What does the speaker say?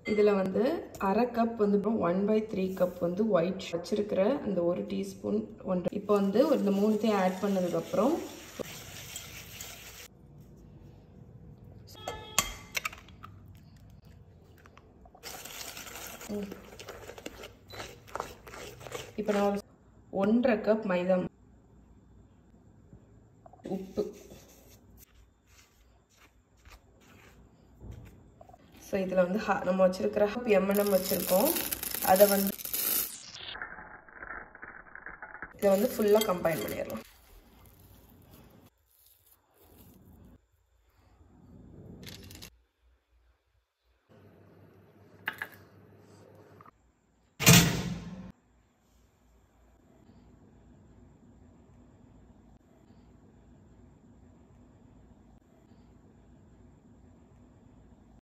இதில் வந்து அரை கப் வந்து ஒன் பை த்ரீ கப் வந்து ஒயிட் வச்சிருக்கிற அந்த ஒரு டீஸ்பூன் ஒன்று இப்போ வந்து இந்த மூணுத்தையும் ஆட் பண்ணதுக்கப்புறம் இப்போ நான் ஒரு ஒன்றரை கப் மைதா உப்பு ஸோ இதில் வந்து ஹா நம்ம வச்சுருக்கிற ஹப் எம்என்எம் வச்சுருக்கோம் அதை வந்து இதை வந்து ஃபுல்லாக கம்பைன் பண்ணிடலாம்